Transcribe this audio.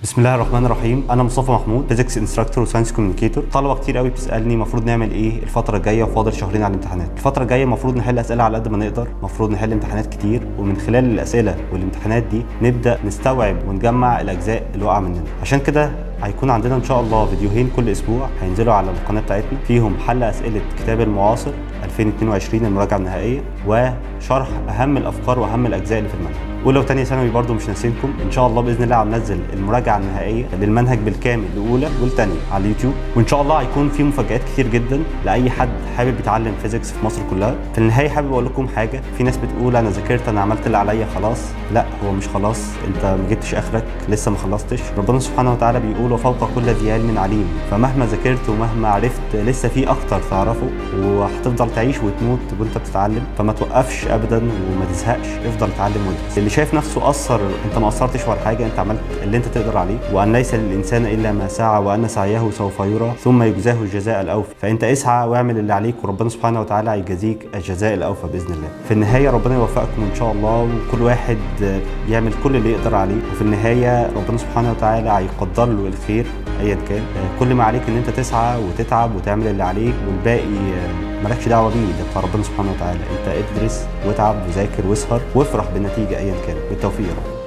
بسم الله الرحمن الرحيم انا مصطفى محمود فيزيكس انستراكتور وساينس كوميونيكيتور طلبه كتير قوي بتسالني المفروض نعمل ايه الفتره الجايه وفاضل شهرين على الامتحانات الفتره الجايه المفروض نحل اسئله على قد ما نقدر المفروض نحل امتحانات كتير ومن خلال الاسئله والامتحانات دي نبدا نستوعب ونجمع الاجزاء اللي واقعه مننا عشان كده هيكون عندنا ان شاء الله فيديوهين كل اسبوع هينزلوا على القناه بتاعتنا فيهم حل اسئله كتاب المعاصر 2022 المراجعه النهائيه وشرح اهم الافكار واهم الاجزاء اللي في المنهج اولى وثانيه ثانوي برضو مش ناسينكم ان شاء الله باذن الله هننزل المراجعه النهائيه للمنهج بالكامل لاولى والثانيه على اليوتيوب وان شاء الله هيكون في مفاجات كتير جدا لاي حد حابب يتعلم فيزيكس في مصر كلها في النهايه حابب اقول لكم حاجه في ناس بتقول انا ذاكرت انا عملت اللي عليا خلاص لا هو مش خلاص انت ما جبتش اخرك لسه ما خلصتش ربنا سبحانه وتعالى بيقول وفوق كل ذي علم عليم فمهما ذاكرت ومهما عرفت لسه في اكتر تعرفه وهتفضل تعيش وتموت وانت بتتعلم فما توقفش ابدا وما تزهقش افضل اتعلم وادرس اللي شايف نفسه قصر انت ما قصرتش ولا حاجه انت عملت اللي انت تقدر عليه وان ليس للانسان الا ما سعى وان سعيه سوف يرى ثم يجزاه الجزاء الاوفى فانت اسعى واعمل اللي عليك وربنا سبحانه وتعالى هيجازيك الجزاء الاوفى باذن الله في النهايه ربنا يوفقكم ان شاء الله وكل واحد يعمل كل اللي يقدر عليه وفي النهايه ربنا سبحانه وتعالى هيقدر له الخير ايا كان كل ما عليك ان انت تسعى وتتعب وتعمل اللي عليك والباقي مالكش دعوه بيه ده بتاع ربنا سبحانه وتعالى انت ادرس واتعب وذاكر واسهر وافرح بالنتيجه ايا كان بالتوفيق يا رب